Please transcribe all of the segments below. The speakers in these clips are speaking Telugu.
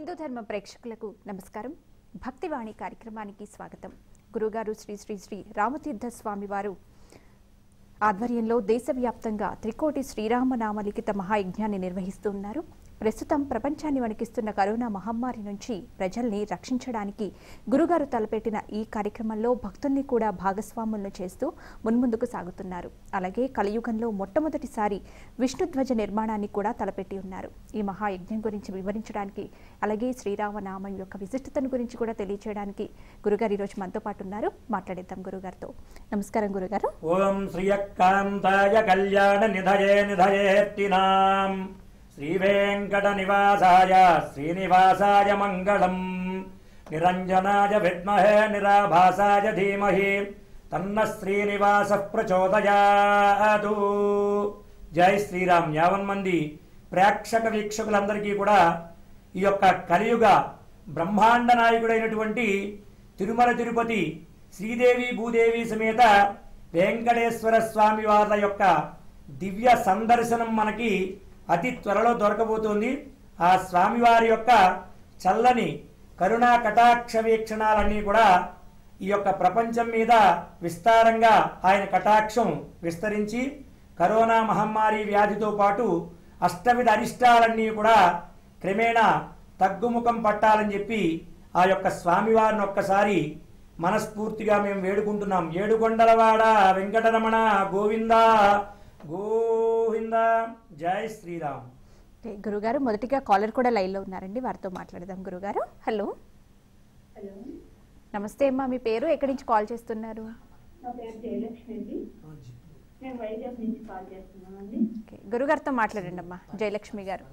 హిందూ ధర్మ ప్రేక్షకులకు నమస్కారం భక్తివాణి కార్యక్రమానికి స్వాగతం గురుగారు శ్రీ శ్రీ శ్రీ రామతీర్థ స్వామి వారు ఆధ్వర్యంలో దేశవ్యాప్తంగా త్రికోటి శ్రీరామనామ లిఖిత మహాయజ్ఞాన్ని నిర్వహిస్తున్నారు ప్రస్తుతం ప్రపంచాన్ని వణికిస్తున్న కరోనా మహమ్మారి నుంచి ప్రజల్ని రక్షించడానికి గురుగారు తలపెట్టిన ఈ కార్యక్రమంలో భక్తుల్ని కూడా భాగస్వాములను చేస్తూ మున్ముందుకు సాగుతున్నారు అలాగే కలియుగంలో మొట్టమొదటిసారి విష్ణుధ్వజ నిర్మాణాన్ని కూడా తలపెట్టి ఉన్నారు ఈ మహాయజ్ఞం గురించి వివరించడానికి అలాగే శ్రీరామనామం యొక్క విశిష్టతను గురించి కూడా తెలియజేయడానికి గురుగారు ఈరోజు మనతో పాటు ఉన్నారు మాట్లాడేద్దాం గురుగారితో నమస్కారం గురుగారు ఓం శ్రియకాంతాయ కళ్యాణ నిధయే నిధయేత్తినాం శ్రీవేంకట నివాసాయ శ్రీనివాసాయ మంగళం నిరంజనాయ విద్మహే నిరాభాసాయ ధీమహి తన్న శ్రీనివాస ప్రచోదయాతు జై శ్రీరామ్ యావన్ మంది ప్రేక్షక వీక్షకులందరికీ కూడా ఈ యొక్క కలియుగ బ్రహ్మాండ నాయకుడైనటువంటి తిరుమల తిరుపతి శ్రీదేవి భూదేవి సమేత వెంకటేశ్వర స్వామి వార్ల యొక్క దివ్య సందర్శనం మనకి అతి త్వరలో దొరకబోతోంది ఆ స్వామివారి యొక్క చల్లని కరుణా కటాక్ష వీక్షణాలన్నీ కూడా ఈ యొక్క ప్రపంచం మీద విస్తారంగా ఆయన కటాక్షం విస్తరించి కరోనా మహమ్మారి వ్యాధితో పాటు అష్టవిధ అరిష్టాలన్నీ కూడా క్రమేణా తగ్గుముఖం పట్టాలని చెప్పి ఆ యొక్క స్వామివారిని ఒక్కసారి మనస్ఫూర్తిగా మేము వేడుకుంటున్నాం ఏడుకొండలవాడ వెంకటరమణ గోవింద గోవింద జై శ్రీరామ్ ఓకే, గురుగారు మొదటిగా కాలర్ కూడా లైన్లో ఉన్నారండి వారితో మాట్లాడదాం గురుగారు హలో హలో నమస్తే అమ్మా మీ పేరు ఎక్కడి నుంచి కాల్ చేస్తున్నారు నా పేరు జయలక్ష్మి అండి నేను వైజాగ్ నుంచి కాల్ చేస్తున్నాను అండి ఓకే, గురుగారితో మాట్లాడండి అమ్మా జయలక్ష్మి గారు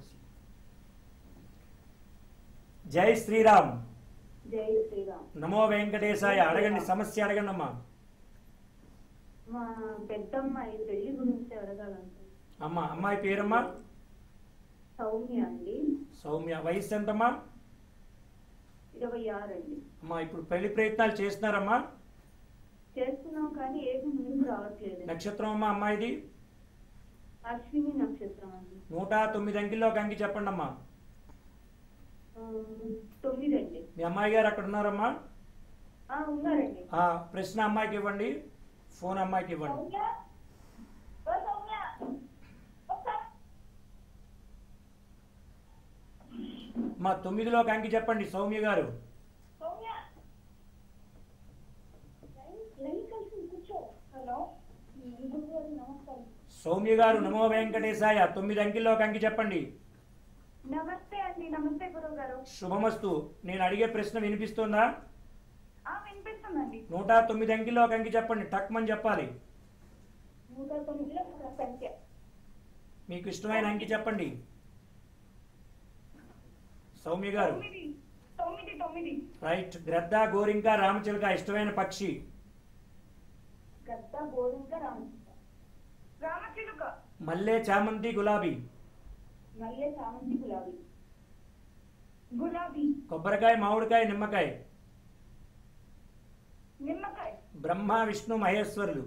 జై శ్రీరామ్ జై శ్రీరామ్ నమో వెంకటేశాయ అడగండి సమస్య అడగండి అమ్మా మా పెద్దమ్మాయి పెళ్లి గురించి అడగాలంటే అమ్మ అమ్మాయి పేరమ్మా సౌమ్య అండి సౌమ్య వయసు ఎంతమ్మా ఇరవై ఆరు అండి అమ్మా ఇప్పుడు పెళ్లి ప్రయత్నాలు చేస్తున్నారమ్మా చేస్తున్నాం కానీ ఏది ముందుకు రావట్లేదు నక్షత్రం అమ్మా అమ్మాయిది అశ్విని నక్షత్రం అండి నూట తొమ్మిది అంకిల్లో అంకి చెప్పండి అమ్మా ఆ, తొమ్మిది అండి మీ అమ్మాయి గారు అక్కడ ఉన్నారమ్మా ఆ, ఉన్నారండి ఆ ప్రశ్న అమ్మాయికి ఇవ్వండి ఫోన్ అమ్మాయికి ఇవ్వండి సౌమ్య ఓ సౌమ్య ఒకసారి మా తొమ్మిదిలో అంకి చెప్పండి సౌమ్య గారు సౌమ్య లైన్ కలిసి కూర్చో హలో గురుగారు నమస్కారం సౌమ్య గారు నమో వెంకటేశాయ తొమ్మిది అంకిల్లో అంకి చెప్పండి నమస్తే అండి నమస్తే గురువు గారు శుభమస్తు నేను అడిగే ప్రశ్న వినిపిస్తుందా ఆ వినిపిస్తుందండి నూట తొమ్మిది అంకిల్లో అంకి చెప్పండి టక్మని చెప్పాలి నూట తొమ్మిదిలో ఒక సంఖ్య మీకు ఇష్టమైన అంకి చెప్పండి సౌమ్య గారు తొమ్మిది తొమ్మిది తొమ్మిది రైట్ గ్రద్ద గోరింక రామచిలక ఇష్టమైన పక్షి గద్ద గోరింక రామ రామచిలుక మల్లె చామంతి గులాబీ మల్లె చామంతి గులాబీ గులాబీ కొబ్బరికాయ మామిడికాయ నిమ్మకాయ నిమ్మకాయ బ్రహ్మ విష్ణు మహేశ్వరులు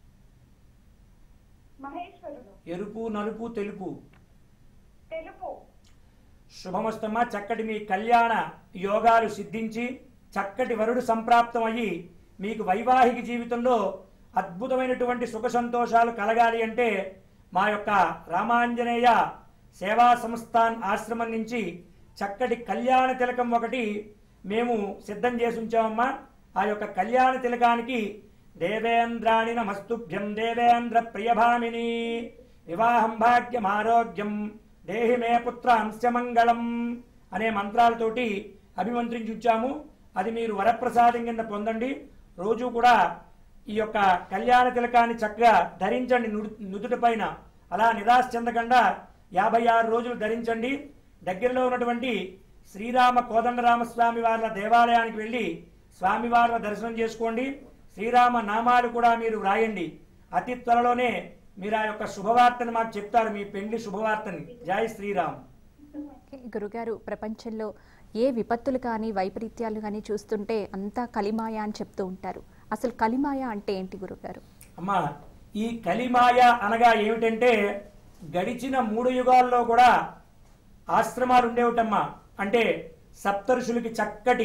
మహేశ్వరుడు ఎరుపు నలుపు తెలుపు తెలుపు శుభమస్తమ చక్కటి మీ కళ్యాణ యోగాలు సిద్ధించి చక్కటి వరుడు సంప్రాప్తం అయ్యి మీకు వైవాహిక జీవితంలో అద్భుతమైనటువంటి సుఖ సంతోషాలు కలగాలి అంటే మా యొక్క రామాంజనేయ సేవా సంస్థాన్ ఆశ్రమం నుంచి చక్కటి కళ్యాణ తిలకం ఒకటి మేము సిద్ధం చేసి ఉంచామమ్మా ఆ యొక్క కళ్యాణ తిలకానికి దేవేంద్రాణి నమస్తుభ్యం దేవేంద్ర ప్రియభామిని వివాహం భాగ్యం ఆరోగ్యం దేహి మే పుత్ర అంశమంగళం అనే మంత్రాలతోటి అభిమంత్రించి ఉంచాము అది మీరు వరప్రసాదం కింద పొందండి రోజు కూడా ఈ యొక్క కళ్యాణ తిలకాన్ని చక్కగా ధరించండి నుడు- నుదుటి పైన అలా నిరాశ చెందకుండా యాభై ఆరు రోజులు ధరించండి దగ్గరలో ఉన్నటువంటి శ్రీరామ కోదండరామస్వామి వార్ల దేవాలయానికి వెళ్ళి స్వామివార్ల దర్శనం చేసుకోండి శ్రీరామ నామాలు కూడా మీరు వ్రాయండి అతి త్వరలోనే మీరు ఆ యొక్క శుభవార్తను మాకు చెప్తారు మీ పెండ్లి శుభవార్తని జై శ్రీరామ్ ఓకే, గురుగారు ప్రపంచంలో ఏ విపత్తులు కానీ వైపరీత్యాలు కానీ చూస్తుంటే అంతా కలిమాయ అని చెప్తూ ఉంటారు అసలు కలిమాయ అంటే ఏంటి గురుగారు అమ్మా ఈ కలిమాయ అనగా ఏమిటంటే గడిచిన మూడు యుగాల్లో కూడా ఆశ్రమాలు ఉండేవిటమ్మా అంటే సప్తఋషులకి చక్కటి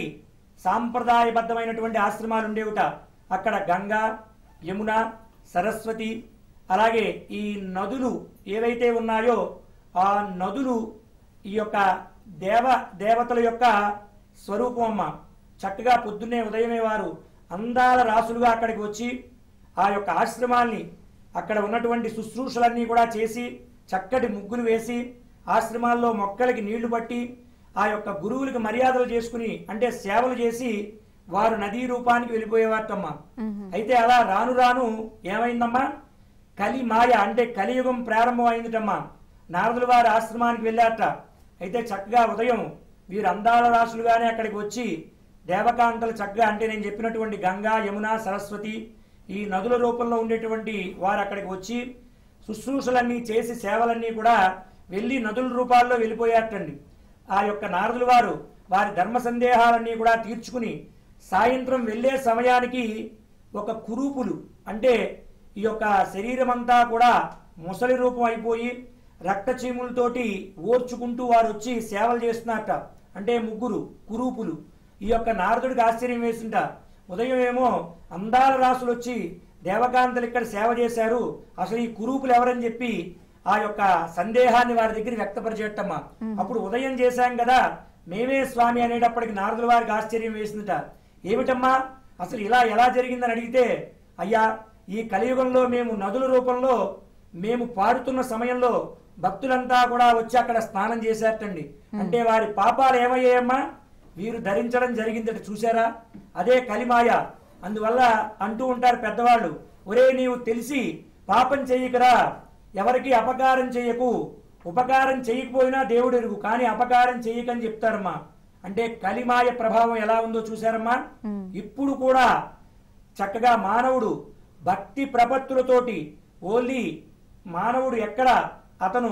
సాంప్రదాయబద్ధమైనటువంటి ఆశ్రమాలు ఉండేవిట అక్కడ గంగా యమున సరస్వతి అలాగే ఈ నదులు ఏవైతే ఉన్నాయో ఆ నదులు ఈ యొక్క దేవ దేవతల యొక్క స్వరూపం అమ్మ చక్కగా పొద్దున్నే ఉదయమే వారు అందాల రాసులుగా అక్కడికి వచ్చి ఆ యొక్క ఆశ్రమాల్ని అక్కడ ఉన్నటువంటి శుశ్రూషలన్నీ కూడా చేసి చక్కటి ముగ్గులు వేసి ఆశ్రమాల్లో మొక్కలకి నీళ్లు పట్టి ఆ యొక్క గురువులకి మర్యాదలు చేసుకుని అంటే సేవలు చేసి వారు నదీ రూపానికి వెళ్ళిపోయేవారటమ్మా అయితే అలా రాను రాను ఏమైందమ్మా కలి మాయ అంటే కలియుగం ప్రారంభం అయిందిటమ్మా నారదుల వారి ఆశ్రమానికి వెళ్ళారట అయితే చక్కగా ఉదయం వీరు అందాల రాసులుగానే అక్కడికి వచ్చి దేవకాంతలు చక్కగా అంటే నేను చెప్పినటువంటి గంగా యమున సరస్వతి ఈ నదుల రూపంలో ఉండేటువంటి వారు అక్కడికి వచ్చి శుశ్రూషలన్నీ చేసి సేవలన్నీ కూడా వెళ్ళి నదుల రూపాల్లో వెళ్ళిపోయారటండి ఆ యొక్క నారదుల వారు వారి ధర్మ సందేహాలన్నీ కూడా తీర్చుకుని సాయంత్రం వెళ్ళే సమయానికి ఒక కురూపులు అంటే ఈ యొక్క శరీరం అంతా కూడా ముసలి రూపం అయిపోయి రక్త చీములతోటి ఓర్చుకుంటూ వారు వచ్చి సేవలు చేస్తున్నట్ట అంటే ముగ్గురు కురూపులు ఈ యొక్క నారదుడికి ఆశ్చర్యం వేసింట ఉదయం ఏమో అందాల రాసులు వచ్చి దేవకాంతలు ఇక్కడ సేవ చేశారు అసలు ఈ కురూపులు ఎవరని చెప్పి ఆ యొక్క సందేహాన్ని వారి దగ్గర వ్యక్తపరిచేటమ్మా అప్పుడు ఉదయం చేశాం కదా మేమే స్వామి అనేటప్పటికి నారదుల వారికి ఆశ్చర్యం వేసిందట ఏమిటమ్మా అసలు ఇలా ఎలా జరిగిందని అడిగితే అయ్యా ఈ కలియుగంలో మేము నదుల రూపంలో మేము పాడుతున్న సమయంలో భక్తులంతా కూడా వచ్చి అక్కడ స్నానం చేశారటండి అంటే వారి పాపాలు ఏమయ్యాయమ్మా వీరు ధరించడం జరిగిందట చూసారా అదే కలిమాయ అందువల్ల అంటూ ఉంటారు పెద్దవాళ్ళు ఒరే నీవు తెలిసి పాపం చెయ్యకరా ఎవరికి అపకారం చెయ్యకు ఉపకారం చేయకపోయినా దేవుడు ఎరుగు కానీ అపకారం చెయ్యకని చెప్తారమ్మా అంటే కలిమాయ ప్రభావం ఎలా ఉందో చూసారమ్మా ఇప్పుడు కూడా చక్కగా మానవుడు భక్తి ప్రపత్తులతోటి ఓన్లీ మానవుడు ఎక్కడ అతను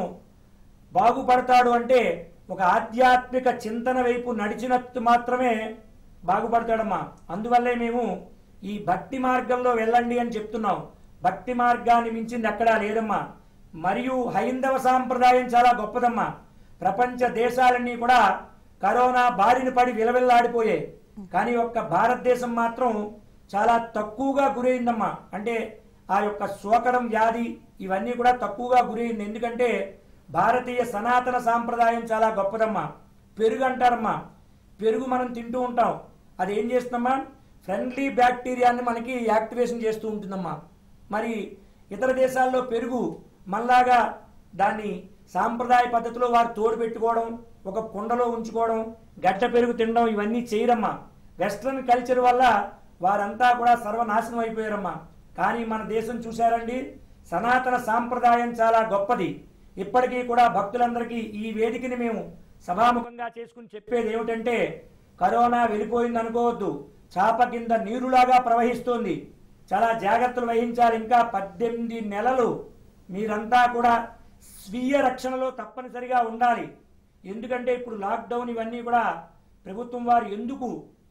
బాగుపడతాడు అంటే ఒక ఆధ్యాత్మిక చింతన వైపు నడిచినట్టు మాత్రమే బాగుపడతాడమ్మా అందువల్లే మేము ఈ భక్తి మార్గంలో వెళ్ళండి అని చెప్తున్నాం భక్తి మార్గాన్ని మించింది ఎక్కడా లేదమ్మా మరియు హైందవ సాంప్రదాయం చాలా గొప్పదమ్మా ప్రపంచ దేశాలన్నీ కూడా కరోనా బారిన పడి విలవిల్లాడిపోయాయి కానీ ఒక్క భారతదేశం మాత్రం చాలా తక్కువగా గురైందమ్మా అంటే ఆ యొక్క శోకడం వ్యాధి ఇవన్నీ కూడా తక్కువగా గురైంది ఎందుకంటే భారతీయ సనాతన సాంప్రదాయం చాలా గొప్పదమ్మా పెరుగు అంటారమ్మా పెరుగు మనం తింటూ ఉంటాం అది ఏం చేస్తుందమ్మా ఫ్రెండ్లీ బ్యాక్టీరియాని మనకి యాక్టివేషన్ చేస్తూ ఉంటుందమ్మా మరి ఇతర దేశాల్లో పెరుగు మనలాగా దాన్ని సాంప్రదాయ పద్ధతిలో వారు తోడు పెట్టుకోవడం ఒక కుండలో ఉంచుకోవడం గడ్డ పెరుగు తినడం ఇవన్నీ చేయరమ్మా వెస్ట్రన్ కల్చర్ వల్ల వారంతా కూడా సర్వనాశనం అయిపోయారమ్మా కానీ మన దేశం చూశారండి సనాతన సాంప్రదాయం చాలా గొప్పది ఇప్పటికీ కూడా భక్తులందరికీ ఈ వేదికని మేము సభాముఖంగా చేసుకుని చెప్పేది ఏమిటంటే కరోనా వెళ్ళిపోయింది అనుకోవద్దు చాప కింద నీరులాగా ప్రవహిస్తోంది చాలా జాగ్రత్తలు వహించాలి ఇంకా పద్దెనిమిది నెలలు మీరంతా కూడా స్వీయ రక్షణలో తప్పనిసరిగా ఉండాలి ఎందుకంటే ఇప్పుడు లాక్డౌన్ ఇవన్నీ కూడా ప్రభుత్వం వారు ఎందుకు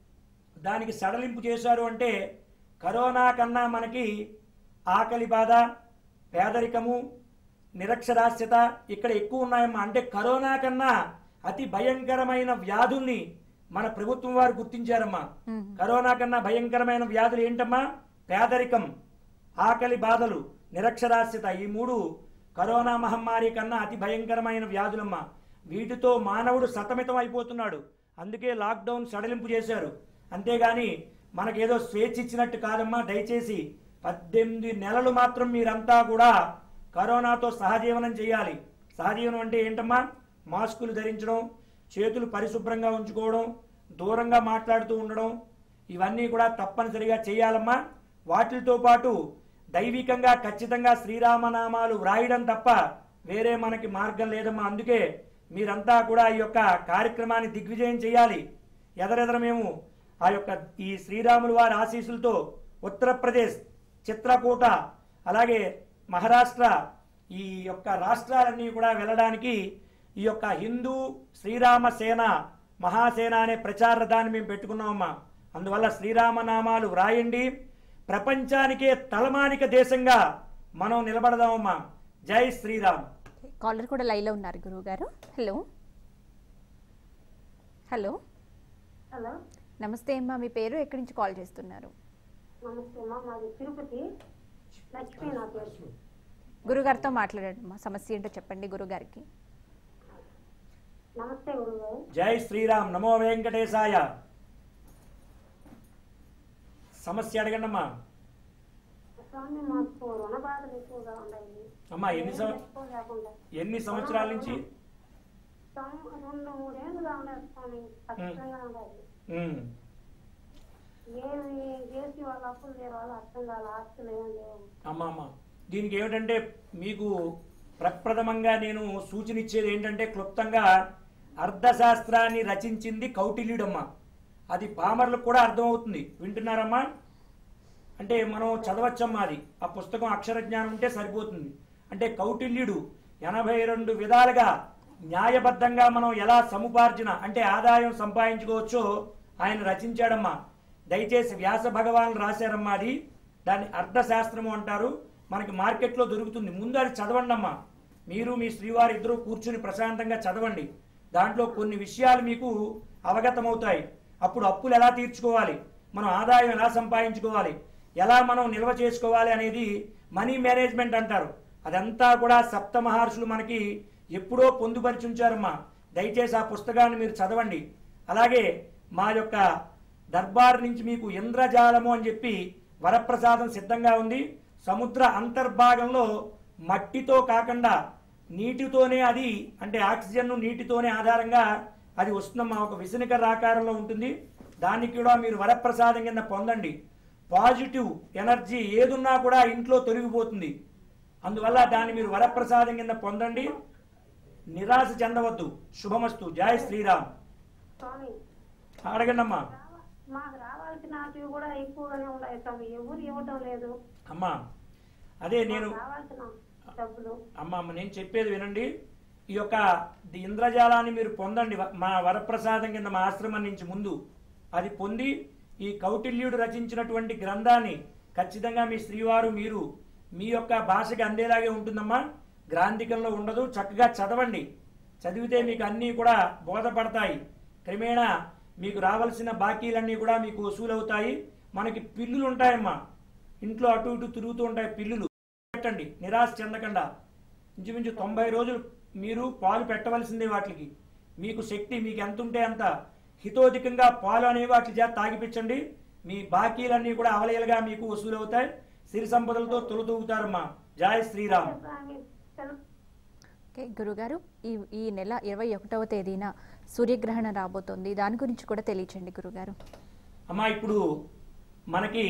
దానికి సడలింపు చేశారు అంటే కరోనా కన్నా మనకి ఆకలి బాధ పేదరికము నిరక్షరాస్యత ఇక్కడ ఎక్కువ ఉన్నాయమ్మా అంటే కరోనా కన్నా అతి భయంకరమైన వ్యాధుల్ని మన ప్రభుత్వం వారు గుర్తించారమ్మా కరోనా కన్నా భయంకరమైన వ్యాధులు ఏంటమ్మా పేదరికం ఆకలి బాధలు నిరక్షరాస్యత ఈ మూడు కరోనా మహమ్మారి కన్నా అతి భయంకరమైన వ్యాధులమ్మా వీటితో మానవుడు సతమితం అయిపోతున్నాడు అందుకే లాక్డౌన్ సడలింపు చేశారు అంతేగాని మనకేదో స్వేచ్ఛ ఇచ్చినట్టు కాదమ్మా దయచేసి పద్దెనిమిది నెలలు మాత్రం మీరంతా కూడా కరోనాతో సహజీవనం చేయాలి సహజీవనం అంటే ఏంటమ్మా మాస్కులు ధరించడం చేతులు పరిశుభ్రంగా ఉంచుకోవడం దూరంగా మాట్లాడుతూ ఉండడం ఇవన్నీ కూడా తప్పనిసరిగా చేయాలమ్మా వాటితో పాటు దైవికంగా ఖచ్చితంగా శ్రీరామనామాలు వ్రాయడం తప్ప వేరే మనకి మార్గం లేదమ్మా అందుకే మీరంతా కూడా ఈ యొక్క కార్యక్రమాన్ని దిగ్విజయం చేయాలి ఎదరెదర మేము ఆ యొక్క ఈ శ్రీరాములు వారి ఆశీస్సులతో ఉత్తరప్రదేశ్ చిత్రకూట అలాగే మహారాష్ట్ర ఈ యొక్క రాష్ట్రాలన్నీ కూడా వెళ్ళడానికి ఈ యొక్క హిందూ శ్రీరామ సేన మహాసేన అనే ప్రచార రథాన్ని మేము పెట్టుకున్నామమ్మా అందువల్ల శ్రీరామనామాలు వ్రాయండి ప్రపంచానికే తలమానిక దేశంగా మనం నిలబడదామమ్మా జై శ్రీరామ్ కాలర్ కూడా లైవ్లో ఉన్నారు గురువు గారు హలో హలో హలో నమస్తే అమ్మా మీ పేరు ఎక్కడి నుంచి కాల్ చేస్తున్నారు నమస్తే అమ్మా మాది తిరుపతి లక్ష్మీ నా పేరు గురుగారితో మాట్లాడండి అమ్మా సమస్య ఏంటో చెప్పండి గురుగారికి నమస్తే గురుగారు జై శ్రీరామ్ నమో వెంకటేశాయ సమస్య అడగండి అమ్మా స్వామి మాకు రుణ బాధలు ఎక్కువగా ఉన్నాయి అమ్మా ఎన్ని సం- ఎక్కువ లేకుండా ఎన్ని సంవత్సరాల నుంచి సం- రెండు మూడేళ్ళుగా ఉన్నాయి స్వామి కష్టంగా ఉన్నాయి ఉమ్, ఏమి చేసి వాళ్ళ అప్పులు లేరు వాళ్ళు అర్థం కాదు ఆస్తులు ఏం లేవు అమ్మా అమ్మా దీనికి ఏమిటంటే మీకు ప్రప్రథమంగా నేను సూచన ఇచ్చేది ఏంటంటే క్లుప్తంగా అర్థశాస్త్రాన్ని రచించింది కౌటిల్యుడమ్మా అది పామర్లకు కూడా అర్థమవుతుంది వింటున్నారమ్మా అంటే మనం చదవచ్చమ్మా అది ఆ పుస్తకం అక్షర జ్ఞానం ఉంటే సరిపోతుంది అంటే కౌటిల్యుడు ఎనభై రెండు విధాలుగా న్యాయబద్ధంగా మనం ఎలా సముపార్జన అంటే ఆదాయం సంపాదించుకోవచ్చో ఆయన రచించాడమ్మా దయచేసి వ్యాస భగవాన్ రాశారమ్మా అది దాన్ని అర్థశాస్త్రము అంటారు మనకి మార్కెట్లో దొరుకుతుంది ముందు అది చదవండి అమ్మా మీరు మీ శ్రీవారి ఇద్దరు కూర్చుని ప్రశాంతంగా చదవండి దాంట్లో కొన్ని విషయాలు మీకు అవగతమవుతాయి అప్పుడు అప్పులు ఎలా తీర్చుకోవాలి మనం ఆదాయం ఎలా సంపాదించుకోవాలి ఎలా మనం నిల్వ చేసుకోవాలి అనేది మనీ మేనేజ్మెంట్ అంటారు అదంతా కూడా సప్త మహర్షులు మనకి ఎప్పుడో పొందుపరిచి ఉంచారమ్మా దయచేసి ఆ పుస్తకాన్ని మీరు చదవండి అలాగే మా యొక్క దర్బార్ నుంచి మీకు ఇంద్రజాలము అని చెప్పి వరప్రసాదం సిద్ధంగా ఉంది సముద్ర అంతర్భాగంలో మట్టితో కాకుండా నీటితోనే అది అంటే ఆక్సిజన్ నీటితోనే ఆధారంగా అది వస్తుందమ్మా ఒక విసనికర ఆకారంలో ఉంటుంది దాన్ని కూడా మీరు వరప్రసాదం కింద పొందండి పాజిటివ్ ఎనర్జీ ఏదున్నా కూడా ఇంట్లో తొలగిపోతుంది అందువల్ల దాన్ని మీరు వరప్రసాదం కింద పొందండి నిరాశ చెందవద్దు శుభమస్తు జై శ్రీరామ్ స్వామి అడగండమ్మా రావ- మాకు రావాల్సినవి కూడా ఎక్కువగానే ఉన్నాయి స్వామి ఎవరు ఇవ్వటం లేదు అమ్మా అదే నేను మాకు రావాల్సిన డబ్బులు అమ్మ అమ్మ నేను చెప్పేది వినండి ఈ యొక్క ది ఇంద్రజాలాన్ని మీరు పొందండి వ- మా వరప్రసాదం కింద మా ఆశ్రమం నుంచి ముందు అది పొంది ఈ కౌటిల్యుడు రచించినటువంటి గ్రంథాన్ని ఖచ్చితంగా మీ శ్రీవారు మీరు మీ యొక్క భాషకి అందేలాగే ఉంటుందమ్మా గ్రాంధికంలో ఉండదు చక్కగా చదవండి చదివితే మీకు అన్నీ కూడా బోధపడతాయి క్రమేణా మీకు రావాల్సిన బాకీలన్నీ కూడా మీకు వసూలవుతాయి మనకి పిల్లులు ఉంటాయమ్మా ఇంట్లో అటు ఇటు తిరుగుతూ ఉంటాయి పిల్లులు పెట్టండి నిరాశ చెందకుండా ఇంచుమించు తొంభై రోజులు మీరు పాలు పెట్టవలసిందే వాటికి మీకు శక్తి మీకు ఎంత ఉంటే అంత హితోధికంగా పాలు అనేవి వాటి చేత తాగిపించండి మీ బాకీలన్నీ కూడా అవలయలుగా మీకు వసూలవుతాయి సిరి సంపదలతో తొలతూగుతారమ్మా జై శ్రీరామ్ స్వామి తెలు- ఓకే గురుగారు ఈ ఈ నెల ఇరవై ఒకటవ తేదీన సూర్యగ్రహణం రాబోతోంది దాని గురించి కూడా తెలియచండి గురుగారు అమ్మా ఇప్పుడు మనకి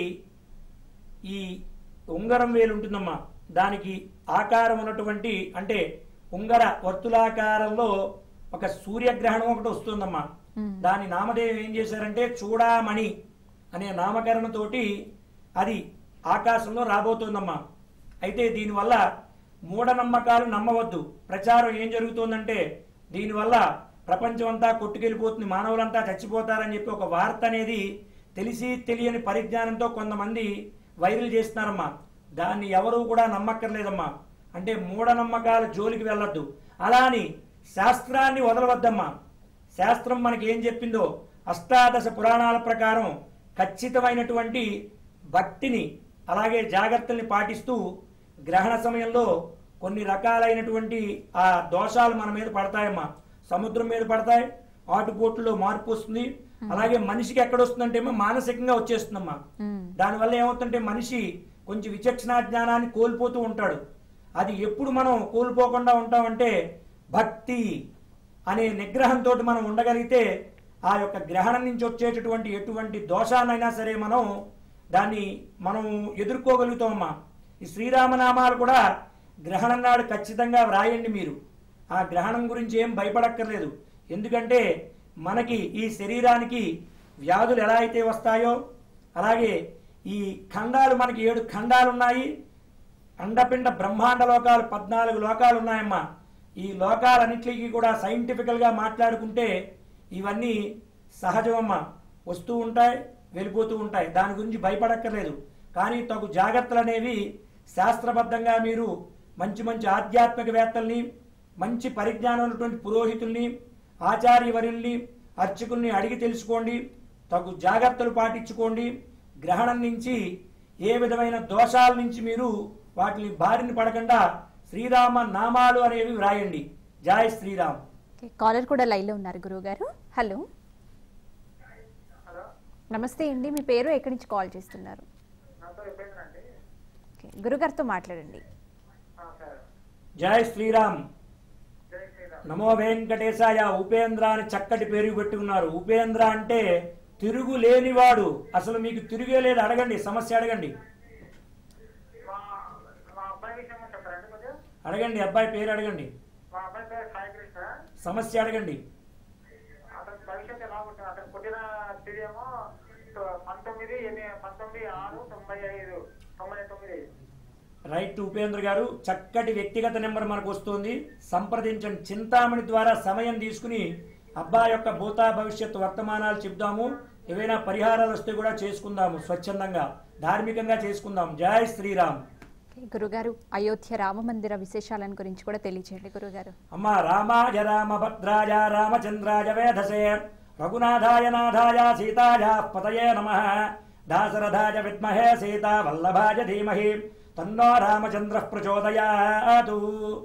ఈ ఉంగరం వేలు ఉంటుందమ్మా దానికి ఆకారం ఉన్నటువంటి అంటే ఉంగర వర్తులాకారంలో ఒక సూర్యగ్రహణం ఒకటి వస్తుందమ్మా మ్మ్. దాని నామధేయం ఏం చేశారంటే చూడామణి అనే నామకరణతోటి అది ఆకాశంలో రాబోతోందమ్మా అయితే దీనివల్ల మూఢనమ్మకాలు నమ్మవద్దు ప్రచారం ఏం జరుగుతోందంటే దీనివల్ల ప్రపంచం అంతా కొట్టుకెళ్ళిపోతుంది మానవులంతా చచ్చిపోతారని చెప్పి ఒక వార్త అనేది తెలిసి తెలియని పరిజ్ఞానంతో కొంతమంది వైరల్ చేస్తున్నారమ్మా దాన్ని ఎవరూ కూడా నమ్మక్కర్లేదమ్మా అంటే మూఢనమ్మకాల జోలికి వెళ్ళొద్దు అలా అని శాస్త్రాన్ని వదలవద్దమ్మా శాస్త్రం మనకి ఏం చెప్పిందో అష్టాదశ పురాణాల ప్రకారం ఖచ్చితమైనటువంటి భక్తిని అలాగే జాగ్రత్తల్ని పాటిస్తూ గ్రహణ సమయంలో కొన్ని రకాలైనటువంటి ఆ దోషాలు మన మీద పడతాయమ్మా సముద్రం మీద పడతాయి ఆటుపోట్లలో మార్పు వస్తుంది అలాగే మనిషికి ఎక్కడ వస్తుందంటే ఏమో మానసికంగా వచ్చేస్తుందమ్మా మ్మ్. దానివల్ల ఏమవుతుందంటే మనిషి కొంచెం విచక్షణా జ్ఞానాన్ని కోల్పోతూ ఉంటాడు అది ఎప్పుడు మనం కోల్పోకుండా ఉంటామంటే భక్తి అనే నిగ్రహంతో మనం ఉండగలిగితే ఆ యొక్క గ్రహణం నుంచి వచ్చేటటువంటి ఎటువంటి దోషాన్నైనా సరే మనం దాన్ని మనం ఎదుర్కోగలుగుతామమ్మా ఈ శ్రీరామనామాలు కూడా గ్రహణం నాడు ఖచ్చితంగా వ్రాయండి మీరు ఆ గ్రహణం గురించి ఏం భయపడక్కర్లేదు ఎందుకంటే మనకి ఈ శరీరానికి వ్యాధులు ఎలా అయితే వస్తాయో అలాగే ఈ ఖండాలు మనకి ఏడు ఖండాలు ఉన్నాయి అండపిండ బ్రహ్మాండ లోకాలు పద్నాలుగు లోకాలు ఉన్నాయమ్మా ఈ లోకాలన్నిటికీ కూడా సైంటిఫికల్ గా మాట్లాడుకుంటే ఇవన్నీ సహజమమ్మా వస్తూ ఉంటాయి వెళ్ళిపోతూ ఉంటాయి దాని గురించి భయపడక్కర్లేదు కానీ తగు జాగ్రత్తలు అనేవి శాస్త్రబద్ధంగా మీరు మంచి మంచి ఆధ్యాత్మికవేత్తల్ని మంచి పరిజ్ఞానం ఉన్నటువంటి పురోహితుల్ని ఆచార్యవర్యుల్ని అర్చకుల్ని అడిగి తెలుసుకోండి తగు జాగ్రత్తలు పాటించుకోండి గ్రహణం నుంచి ఏ విధమైన దోషాల నుంచి మీరు వాటిని బారిన పడకుండా శ్రీరామ నామాలు అనేవి వ్రాయండి జై శ్రీరామ్ ఓకే, కాలర్ కూడా లైన్లో ఉన్నారు గురువుగారు హలో హలో నమస్తే అండి మీ పేరు ఎక్కడి నుంచి కాల్ చేస్తున్నారు నా పేరు ఉపేంద్ర అండి ఓకే, గురుగారితో మాట్లాడండి ఆ, సరే జై శ్రీరామ్ జై శ్రీరామ్ నమో వెంకటేశాయ ఉపేంద్ర అని చక్కటి పేరు పెట్టుకున్నారు ఉపేంద్ర అంటే తిరుగు లేనివాడు అసలు మీకు తిరిగే లేదు అడగండి సమస్య అడగండి మా మా అబ్బాయి విషయం చెప్తారండి కొద్దిగా అడగండి అబ్బాయి పేరు అడగండి మా అబ్బాయి పేరు సాయి కృష్ణ సమస్య అడగండి అతని భవిష్యత్తు ఎలా ఉంటుంది అతను పుట్టిన తేదీమో పంతొమ్మిది ఎన్ని పంతొమ్మిది ఆరు తొంభై ఐదు తొంభై తొమ్మిది రైట్ ఉపేంద్ర గారు చక్కటి వ్యక్తిగత నెంబర్ మనకు వస్తుంది సంప్రదించండి చింతామణి ద్వారా సమయం తీసుకుని అబ్బాయి యొక్క భూతా భవిష్యత్తు వర్తమానాలు చెప్దాము ఏవైనా పరిహారాలు వస్తే కూడా చేసుకుందాము స్వచ్ఛందంగా ధార్మికంగా చేసుకుందాం జై శ్రీరామ్ ఓకే, గురుగారు అయోధ్య రామ మందిర విశేషాలను గురించి కూడా తెలియచేయండి గురుగారు అమ్మ రామాయ రామభద్రాయ రామచంద్రాయ వేధసే రఘునాథాయ నాథాయ సీతాయ పతయే నమ దాశరథాయ విద్మహే సీతా వల్లభాయ ధీమహి తన్నో రామచంద్ర ప్రచోదయాతు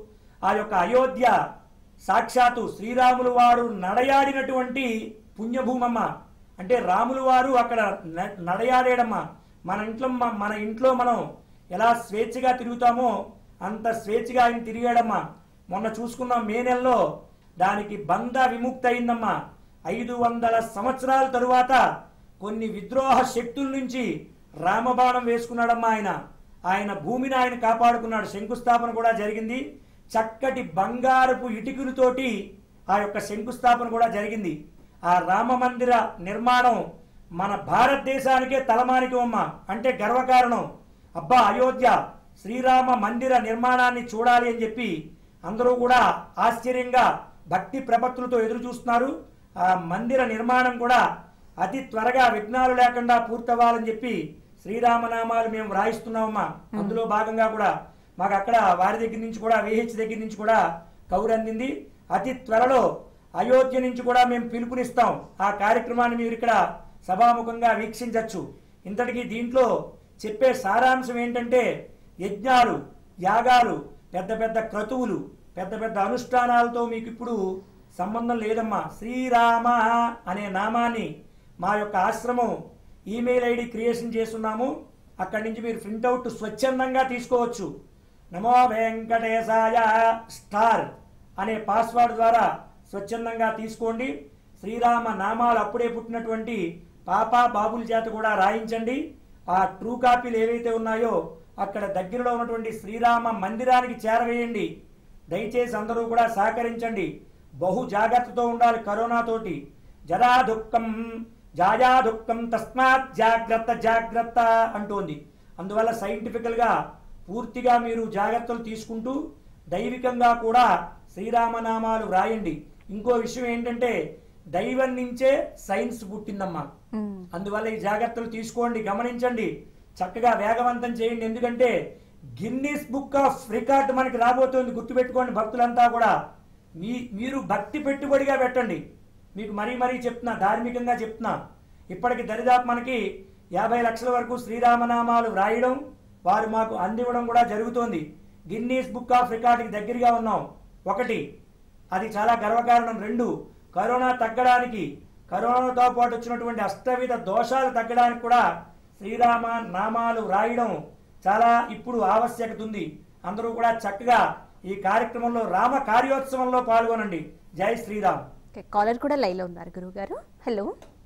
ఆ యొక్క అయోధ్య సాక్షాత్తు శ్రీరాములు వారు నడయాడినటువంటి పుణ్యభూమమ్మ అంటే రాములు వారు అక్కడ న- నడయాడేడమ్మా మన ఇంట్లో మ- మన ఇంట్లో మనం ఎలా స్వేచ్ఛగా తిరుగుతామో అంత స్వేచ్ఛగా ఆయన తిరిగాడమ్మా మొన్న చూసుకున్నాం మే నెలలో దానికి బంధ విముక్తి అయిందమ్మా ఐదు వందల సంవత్సరాల తరువాత కొన్ని విద్రోహ శక్తుల నుంచి రామబాణం వేసుకున్నాడమ్మా ఆయన ఆయన భూమిని ఆయన కాపాడుకున్నాడు శంకుస్థాపన కూడా జరిగింది చక్కటి బంగారపు ఇటుకలతోటి ఆ యొక్క శంకుస్థాపన కూడా జరిగింది ఆ రామ మందిర నిర్మాణం మన భారతదేశానికే తలమానికం అమ్మ అంటే గర్వకారణం అబ్బా అయోధ్య శ్రీరామ మందిర నిర్మాణాన్ని చూడాలి అని చెప్పి అందరూ కూడా ఆశ్చర్యంగా భక్తి ప్రపత్తులతో ఎదురు చూస్తున్నారు ఆ మందిర నిర్మాణం కూడా అతి త్వరగా విఘ్నాలు లేకుండా పూర్తవ్వాలని చెప్పి శ్రీరామనామాలు మేము వ్రాయిస్తున్నామమ్మా అందులో భాగంగా కూడా మాకు అక్కడ వారి దగ్గర నుంచి కూడా విహెచ్ దగ్గర నుంచి కూడా కౌరు అందింది అతి త్వరలో అయోధ్య నుంచి కూడా మేము పిలుపునిస్తాం ఆ కార్యక్రమాన్ని మీరు ఇక్కడ సభాముఖంగా వీక్షించవచ్చు ఇంతటికి దీంట్లో చెప్పే సారాంశం ఏంటంటే యజ్ఞాలు యాగాలు పెద్ద పెద్ద క్రతువులు పెద్ద పెద్ద అనుష్ఠానాలతో మీకు ఇప్పుడు సంబంధం లేదమ్మా శ్రీరామ అనే నామాన్ని మా యొక్క ఆశ్రమం ఈమెయిల్ ఐడి క్రియేషన్ చేస్తున్నాము అక్కడి నుంచి మీరు ప్రింటౌట్ స్వచ్ఛందంగా తీసుకోవచ్చు నమో వెంకటేశాయ స్టార్ అనే పాస్వర్డ్ ద్వారా స్వచ్ఛందంగా తీసుకోండి శ్రీరామ నామాలు అప్పుడే పుట్టినటువంటి పాప బాబుల చేత కూడా రాయించండి ఆ ట్రూ కాపీలు ఏవైతే ఉన్నాయో అక్కడ దగ్గరలో ఉన్నటువంటి శ్రీరామ మందిరానికి చేరవేయండి దయచేసి అందరూ కూడా సహకరించండి బహు జాగ్రత్తతో ఉండాలి కరోనా తోటి జరా దుఃఖం జాయా దుఃఖం తస్మాత్ జాగ్రత్త జాగ్రత్త అంటోంది అందువల్ల సైంటిఫికల్ గా పూర్తిగా మీరు జాగ్రత్తలు తీసుకుంటూ దైవికంగా కూడా శ్రీరామనామాలు వ్రాయండి ఇంకో విషయం ఏంటంటే దైవం నుంచే సైన్స్ పుట్టిందమ్మా ఉమ్, అందువల్ల ఈ జాగ్రత్తలు తీసుకోండి గమనించండి చక్కగా వేగవంతం చేయండి ఎందుకంటే గిన్నీస్ బుక్ ఆఫ్ రికార్డ్ మనకి రాబోతోంది గుర్తుపెట్టుకోండి భక్తులంతా కూడా మీ మీరు భక్తి పెట్టుబడిగా పెట్టండి మీకు మరీ మరీ చెప్తున్నా ధార్మికంగా చెప్తున్నా ఇప్పటికి దరిదాపు మనకి యాభై లక్షల వరకు శ్రీరామనామాలు వ్రాయడం వారు మాకు అందివ్వడం కూడా జరుగుతోంది గిన్నీస్ బుక్ ఆఫ్ రికార్డుకి దగ్గరగా ఉన్నాం ఒకటి అది చాలా గర్వకారణం రెండు కరోనా తగ్గడానికి కరోనాతో పాటు వచ్చినటువంటి అష్టవిధ దోషాలు తగ్గడానికి కూడా శ్రీరామ నామాలు వ్రాయడం చాలా ఇప్పుడు ఆవశ్యకత ఉంది అందరూ కూడా చక్కగా ఈ కార్యక్రమంలో రామ కార్యోత్సవంలో పాల్గొనండి జై శ్రీరామ్ ఓకే కాలర్ కూడా లైన్లో ఉన్నారు గురువుగారు హలో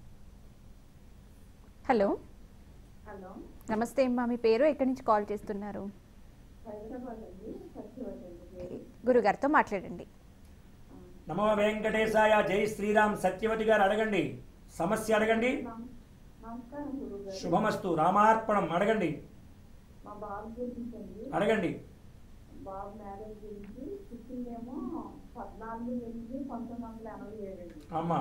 హలో హలో నమస్తే అమ్మా మీ పేరు ఎక్కడి నుంచి కాల్ చేస్తున్నారు హైదరాబాద్ అండి సత్యవతి అండి పేరు. గురుగారితో మాట్లాడండి నమో వెంకటేశాయ జై శ్రీరామ్ సత్యవతి గారు అడగండి సమస్య అడగండి నమ- నమస్కారం గురువు గారు శుభమస్తు రామార్పణం అడగండి మా బాబు గురించి అండి అడగండి బాబు మ్యారేజ్ గురించి పుట్టిందేమో పద్నాలుగు ఎనిమిది పంతొమ్మిది వందల ఎనభై ఏడు అండి అమ్మా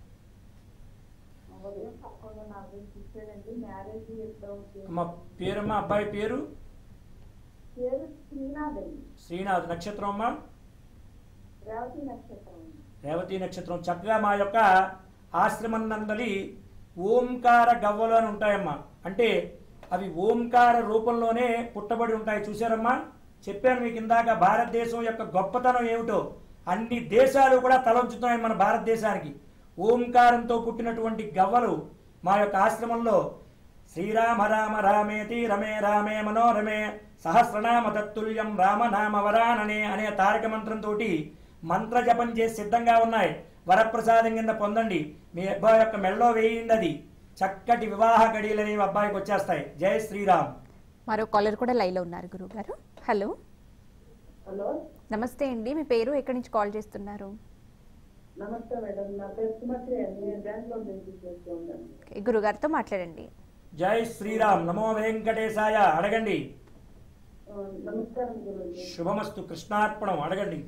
ఉదయం పదకొండు నలభై పుట్టాడండి మ్యారేజ్ ఎప్పుడు అవుతుంది అమ్మ పేరమ్మా అబ్బాయి పేరు పేరు శ్రీనాథ్ అండి శ్రీనాథ్ నక్షత్రం అమ్మా రేవతి నక్షత్రం అండి రేవతి నక్షత్రం చక్కగా మా యొక్క ఆశ్రమం నందలి ఓంకార గవ్వలు అని ఉంటాయమ్మా అంటే అవి ఓంకార రూపంలోనే పుట్టబడి ఉంటాయి చూసారమ్మా చెప్పాను మీకు ఇందాక భారతదేశం యొక్క గొప్పతనం ఏమిటో అన్ని దేశాలు కూడా తలంచుతున్నాయి మన భారతదేశానికి ఓంకారంతో పుట్టినటువంటి గవ్వలు మా యొక్క ఆశ్రమంలో శ్రీరామ రామ రామేతి రమే రామే మనోరమే సహస్రనామ తత్తుల్యం రామనామ వరాననే అనే తారక మంత్రంతో మంత్ర జపం చేసి సిద్ధంగా ఉన్నాయి వరప్రసాదం కింద పొందండి మీ అబ్బాయి యొక్క మెళ్ళో వేయండి అది చక్కటి వివాహ గడియలు అనేవి అబ్బాయికి వచ్చేస్తాయి జై శ్రీరామ్ మరో కాలర్ కూడా లైవ్లో ఉన్నారు గురువు గారు హలో హలో నమస్తే అండి మీ పేరు ఎక్కడి నుంచి కాల్ చేస్తున్నారు నమస్తే మేడం నా పేరు సుమతి అండి నేను బెంగళూరు నుంచి చేస్తూ ఉన్నాను ఓకే, గురుగారితో మాట్లాడండి జై శ్రీరామ్ నమో వెంకటేశాయ అడగండి ఆ, నమస్కారం గురుజీ శుభమస్తు కృష్ణార్పణం అడగండి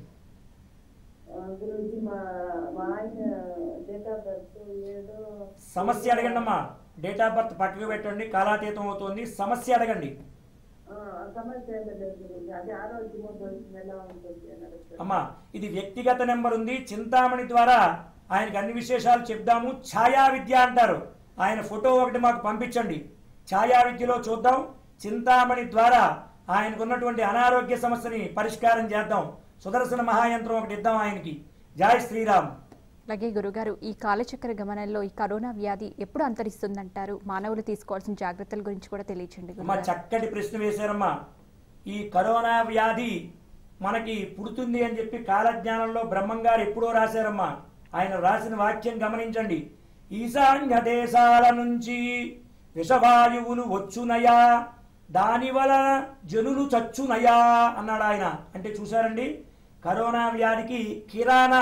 గురుజీ మా మా ఆయన డేట్ ఆఫ్ బర్త్ ఏడు సమస్య అడగండి అమ్మా డేట్ ఆఫ్ బర్త్ పక్కకు పెట్టండి కాలాతీతం అవుతుంది సమస్య అడగండి ఆ, సమస్య ఏమీ లేదు గురుజీ అది ఆరోగ్యము భవిష్యం ఎలా ఉంటుంది అని అడుగుతాను అమ్మా ఇది వ్యక్తిగత నెంబర్ ఉంది చింతామణి ద్వారా ఆయనకు అన్ని విశేషాలు చెప్దాము ఛాయా విద్య అంటారు ఆయన ఫోటో ఒకటి మాకు పంపించండి ఛాయా విద్యలో చూద్దాం చింతామణి ద్వారా ఆయనకు ఉన్నటువంటి అనారోగ్య సమస్యని పరిష్కారం చేద్దాం సుదర్శన మహాయంత్రం ఒకటి ఇద్దాం ఆయనకి జై శ్రీరామ్ అలాగే గురుగారు ఈ కాలచక్ర గమనంలో ఈ కరోనా వ్యాధి ఎప్పుడు అంతరిస్తుందంటారు మానవులు తీసుకోవాల్సిన జాగ్రత్తల గురించి కూడా తెలియచండి అమ్మా గురుగారు చక్కటి ప్రశ్న వేశారమ్మా ఈ కరోనా వ్యాధి మనకి పుడుతుంది అని చెప్పి కాలజ్ఞానంలో బ్రహ్మంగారు ఎప్పుడో రాశారమ్మా ఆయన రాసిన వాక్యం గమనించండి ఈశాన్య దేశాల నుంచి విషవాయువులు వచ్చునయా దాని వలన జనులు చచ్చునయా అన్నాడు ఆయన అంటే చూశారండి కరోనా వ్యాధికి కిరాణా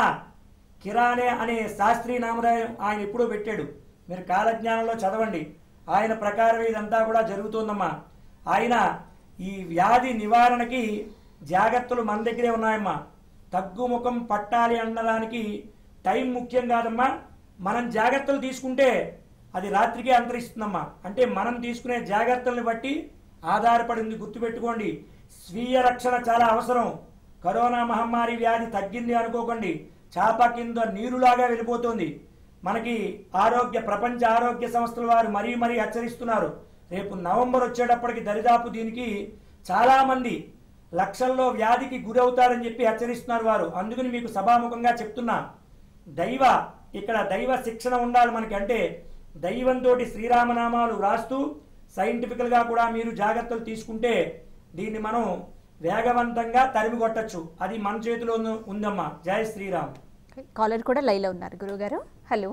కిరానే అనే శాస్త్రీయ నామధేయం ఆయన ఎప్పుడో పెట్టాడు మీరు కాలజ్ఞానంలో చదవండి ఆయన ప్రకారం ఇదంతా కూడా జరుగుతుందమ్మా ఆయన ఈ వ్యాధి నివారణకి జాగ్రత్తలు మన దగ్గరే ఉన్నాయమ్మా తగ్గుముఖం పట్టాలి అనడానికి టైం ముఖ్యం కాదమ్మా మనం జాగ్రత్తలు తీసుకుంటే అది రాత్రికే అంతరిస్తుందమ్మా అంటే మనం తీసుకునే జాగ్రత్తల్ని బట్టి ఆధారపడింది గుర్తుపెట్టుకోండి స్వీయ రక్షణ చాలా అవసరం కరోనా మహమ్మారి వ్యాధి తగ్గింది అనుకోకండి చాప కింద నీరులాగా వెళ్ళిపోతుంది మనకి ఆరోగ్య ప్రపంచ ఆరోగ్య సంస్థల వారు మరీ మరీ హెచ్చరిస్తున్నారు రేపు నవంబర్ వచ్చేటప్పటికి దరిదాపు దీనికి చాలా మంది లక్షల్లో వ్యాధికి గురవుతారని చెప్పి హెచ్చరిస్తున్నారు వారు అందుకని మీకు సభాముఖంగా చెప్తున్నా దైవ ఇక్కడ దైవ శిక్షణ ఉండాలి మనకి అంటే దైవంతో శ్రీరామనామాలు రాస్తూ సైంటిఫికల్ గా కూడా మీరు జాగ్రత్తలు తీసుకుంటే దీన్ని మనం వేగవంతంగా తరిమి కొట్టచ్చు అది మన చేతిలో ఉంది- ఉందమ్మా జై శ్రీరామ్ ఓకే, కాలర్ కూడా లైవ్లో ఉన్నారు గురుగారు హలో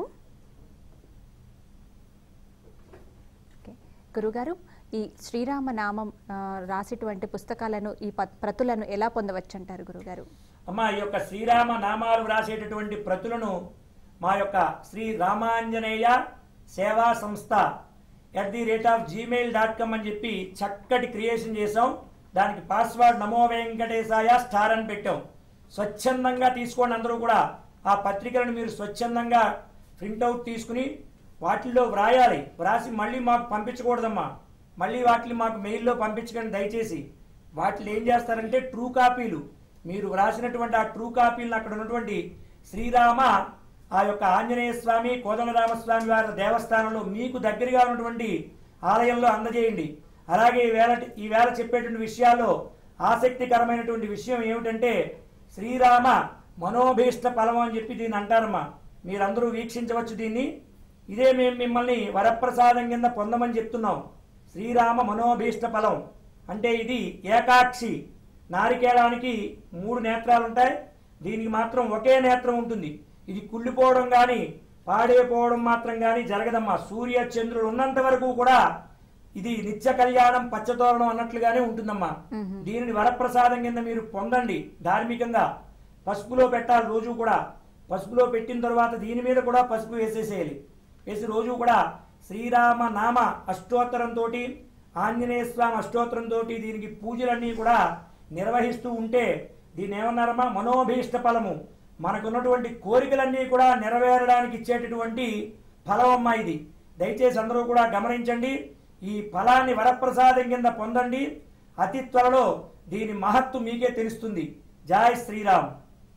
ఓకే గురుగారు ఈ శ్రీరామ నామం ఆ, రాసేటువంటి పుస్తకాలను ఈ ప- ప్రతులను ఎలా పొందవచ్చు అంటారు గురుగారు అమ్మా ఈ యొక్క శ్రీరామ నామాలు వ్రాసేటటువంటి ప్రతులను మా యొక్క Shri Ramanjaneya Seva Samstha at the rate of gmail dot com అని చెప్పి చక్కటి క్రియేషన్ చేసాం దానికి పాస్వర్డ్ నమో వెంకటేశాయ స్టార్ అని పెట్టాం స్వచ్ఛందంగా తీసుకోండి అందరూ కూడా ఆ పత్రికలను మీరు స్వచ్ఛందంగా ప్రింట్అవుట్ తీసుకుని వాటిల్లో వ్రాయాలి వ్రాసి మళ్ళీ మాకు పంపించకూడదమ్మా మళ్ళీ వాటిని మాకు మెయిల్లో పంపించకండి దయచేసి వాటిని ఏం చేస్తారంటే ట్రూ కాపీలు మీరు వ్రాసినటువంటి ఆ ట్రూ కాపీలను అక్కడ ఉన్నటువంటి శ్రీరామ ఆ యొక్క ఆంజనేయ స్వామి కోదండరామస్వామి వారి దేవస్థానంలో మీకు దగ్గరగా ఉన్నటువంటి ఆలయంలో అందజేయండి అలాగే ఈవేళ ఈవేళ చెప్పేటువంటి విషయాల్లో ఆసక్తికరమైనటువంటి విషయం ఏమిటంటే శ్రీరామ మనోభీష్ట ఫలం అని చెప్పి దీన్ని అంటారమ్మా మీరందరూ వీక్షించవచ్చు దీన్ని ఇదే మేము మిమ్మల్ని వరప్రసాదం కింద పొందమని చెప్తున్నాం శ్రీరామ మనోభీష్ట ఫలం అంటే ఇది ఏకాక్షి నారికేళానికి మూడు నేత్రాలు ఉంటాయి దీనికి మాత్రం ఒకే నేత్రం ఉంటుంది ఇది కుళ్ళిపోవడం కానీ పాడైపోవడం మాత్రం కానీ జరగదమ్మా సూర్య చంద్రుడు ఉన్నంత వరకు కూడా ఇది నిత్య కళ్యాణం పచ్చతోరణం అన్నట్లుగానే ఉంటుందమ్మా దీనిని వరప్రసాదం కింద మీరు పొందండి ధార్మికంగా పసుపులో పెట్టాలి రోజు కూడా పసుపులో పెట్టిన తర్వాత దీని మీద కూడా పసుపు వేసేసేయాలి వేసి రోజు కూడా శ్రీరామ నామ అష్టోత్తరంతో ఆంజనేయ స్వామి అష్టోత్తరంతో దీనికి పూజలన్నీ కూడా నిర్వహిస్తూ ఉంటే దీన్ని ఏమన్నారమ్మా మనోభీష్ట ఫలము మనకున్నటువంటి కోరికలన్నీ కూడా నెరవేరడానికి ఇచ్చేటటువంటి ఫలం అమ్మా ఇది దయచేసి అందరూ కూడా గమనించండి ఈ ఫలాన్ని వరప్రసాదం కింద పొందండి అతి త్వరలో దీని మహత్తు మీకే తెలుస్తుంది జై శ్రీరామ్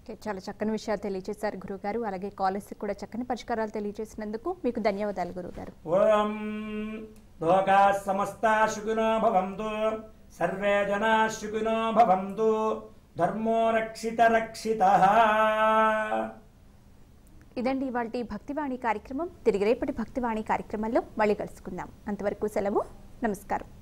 ఓకే, చాలా చక్కని విషయాలు తెలియజేశారు గురుగారు అలాగే కాలేజ్ కూడా చక్కని పరిష్కారాలు తెలియజేసినందుకు మీకు ధన్యవాదాలు గురుగారు ఓం లోకా సమస్తా శుకునో భవంతు సర్వే జనా శుకునో భవంతు ధర్మో రక్షిత రక్షిత ఇదండి ఇవాళ భక్తివాణి కార్యక్రమం తిరిగి రేపటి భక్తివాణి కార్యక్రమంలో మళ్ళీ కలుసుకుందాం అంతవరకు సెలవు నమస్కారం